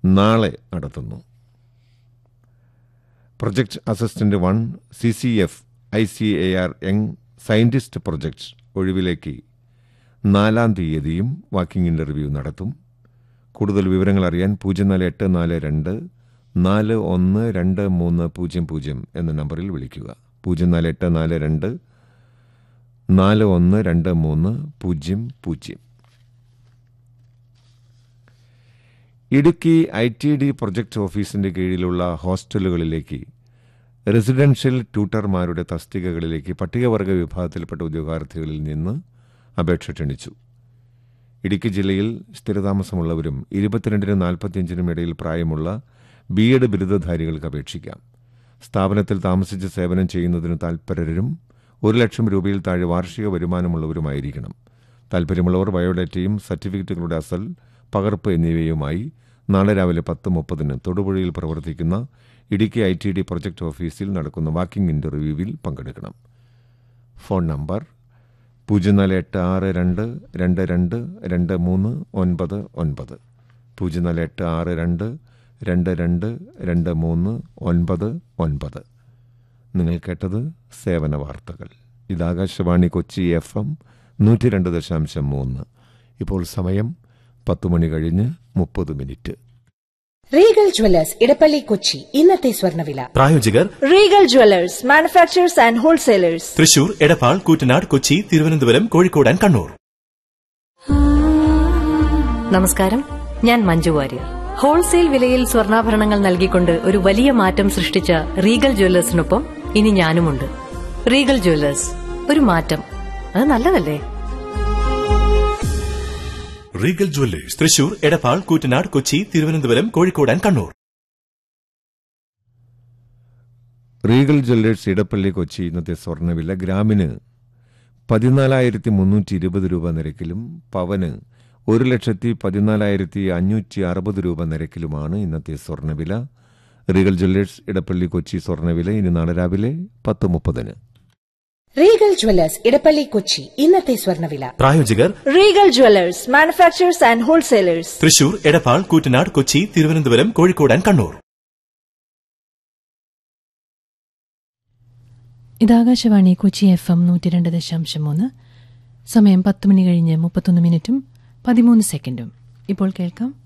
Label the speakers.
Speaker 1: നാളെ നടത്തുന്നു project assistant one C C F I C A R young scientist project ഒഴിവിലേക്ക് നാലാം തീയതിയും വാക്കിംഗ് ഇന്റർവ്യൂ നടത്തും കൂടുതൽ വിവരങ്ങൾ അറിയാൻ പൂജ്യം നാല് എട്ട് നാല് രണ്ട് നാല് ഒന്ന് രണ്ട് മൂന്ന് പൂജ്യം പൂജ്യം എന്ന നമ്പറിൽ വിളിക്കുക പൂജ്യം നാല് എട്ട് നാല് രണ്ട് നാല് ഒന്ന് രണ്ട് മൂന്ന് പൂജ്യം പൂജ്യം Idukki I T D project ഓഫീസിന്റെ കീഴിലുള്ള ഹോസ്റ്റലുകളിലേക്ക് റെസിഡൻഷ്യൽ ട്യൂട്ടർമാരുടെ തസ്തികകളിലേക്ക് പട്ടികവർഗ വിഭാഗത്തിൽപ്പെട്ട ഉദ്യോഗാർത്ഥികളിൽ നിന്ന് അപേക്ഷ ക്ഷണിച്ചു ഇടുക്കി ജില്ലയിൽ സ്ഥിരതാമസമുള്ളവരും ഇരുപത്തിരണ്ടിനും നാൽപ്പത്തിയഞ്ചിനും ഇടയിൽ പ്രായമുള്ള ബി എഡ് ബിരുദധാരികൾക്ക് അപേക്ഷിക്കാം സ്ഥാപനത്തിൽ താമസിച്ച് സേവനം ചെയ്യുന്നതിന് താൽപ്പരരും ഒരു ലക്ഷം രൂപയിൽ താഴെ വാർഷിക വരുമാനമുള്ളവരുമായിരിക്കണം താൽപ്പര്യമുള്ളവർ ബയോഡാറ്റയും സർട്ടിഫിക്കറ്റുകളുടെ അസൽ പകർപ്പ് എന്നിവയുമായി നാളെ രാവിലെ പത്ത് മുപ്പതിന് തൊടുപുഴയിൽ പ്രവർത്തിക്കുന്ന Idukki I T D project ഓഫീസിൽ നടക്കുന്ന വാക്കിംഗ് ഇന്റർവ്യൂവിൽ പങ്കെടുക്കണം ഫോൺ നമ്പർ പൂജ്യം നാല് എട്ട് ആറ് രണ്ട് രണ്ട് രണ്ട് രണ്ട് മൂന്ന് ഒൻപത് ഒൻപത് പൂജ്യം നാല് എട്ട് ആറ് രണ്ട് രണ്ട് രണ്ട് രണ്ട് മൂന്ന് ഒൻപത് ഒൻപത് നിങ്ങൾ കേട്ടത് സേവന വാർത്തകൾ ഇത് ആകാശവാണി കൊച്ചി എഫ് എം നൂറ്റി രണ്ട് ദശാംശം മൂന്ന് ഇപ്പോൾ സമയം പത്ത് മണി കഴിഞ്ഞ് മുപ്പത് minute
Speaker 2: Regal jewellers Edappally Kochi ഇന്നത്തെ സ്വർണ്ണവില
Speaker 3: പ്രായോജകർ
Speaker 4: Regal jewellers manufacturers and wholesalers
Speaker 3: Thrissur Edappal Koottanad Kochi Thiruvananthapuram Kozhikode and Kannur
Speaker 5: നമസ്കാരം ഞാൻ മഞ്ജു വാര്യർ ഹോൾസെയിൽ വിലയിൽ സ്വർണ്ണാഭരണങ്ങൾ നൽകിക്കൊണ്ട് ഒരു വലിയ മാറ്റം സൃഷ്ടിച്ച റീഗൽ ജ്വല്ലേഴ്സിനൊപ്പം ഇനി ഞാനുമുണ്ട് റീഗൽ ജ്വല്ലേഴ്സ് ഒരു മാറ്റം അത് നല്ലതല്ലേ
Speaker 3: Regal jewellers Thrissur Edappal Koottanad Kochi Thiruvananthapuram Kozhikode and Kannur
Speaker 1: Regal jewellers Edappally Kochi ഇന്നത്തെ സ്വർണ്ണവില ഗ്രാമിന് പതിനാലായിരത്തി മുന്നൂറ്റി ഇരുപത് രൂപ നിരക്കിലും പവന് ഒരു ലക്ഷത്തി പതിനാലായിരത്തി അഞ്ഞൂറ്റി അറുപത് രൂപ നിരക്കിലുമാണ് ഇന്നത്തെ സ്വർണ്ണവില റീഗൽ ജ്വല്ലേഴ്സ് ഇടപ്പള്ളി കൊച്ചി സ്വർണ്ണവില ഇനി നാളെ രാവിലെ പത്ത് മുപ്പതിന്
Speaker 2: റീഗൽ ജ്വല്ലേഴ്സ് ഇടപ്പള്ളി കൊച്ചി ഇന്നത്തെ സ്വർണ്ണവില
Speaker 3: പ്രായോജകർ
Speaker 4: Regal jewellers manufacturers and wholesalers
Speaker 3: Thrissur Edappal Koottanad Kochi Thiruvananthapuram Kozhikode and Kannur
Speaker 6: ഇത് ആകാശവാണി കൊച്ചി എഫ് എം നൂറ്റി രണ്ട് ദശാംശം മൂന്ന് സമയം പത്ത് മണി കഴിഞ്ഞ് മുപ്പത്തൊന്ന് മിനിറ്റും പതിമൂന്ന് സെക്കൻഡും ഇപ്പോൾ കേൾക്കാം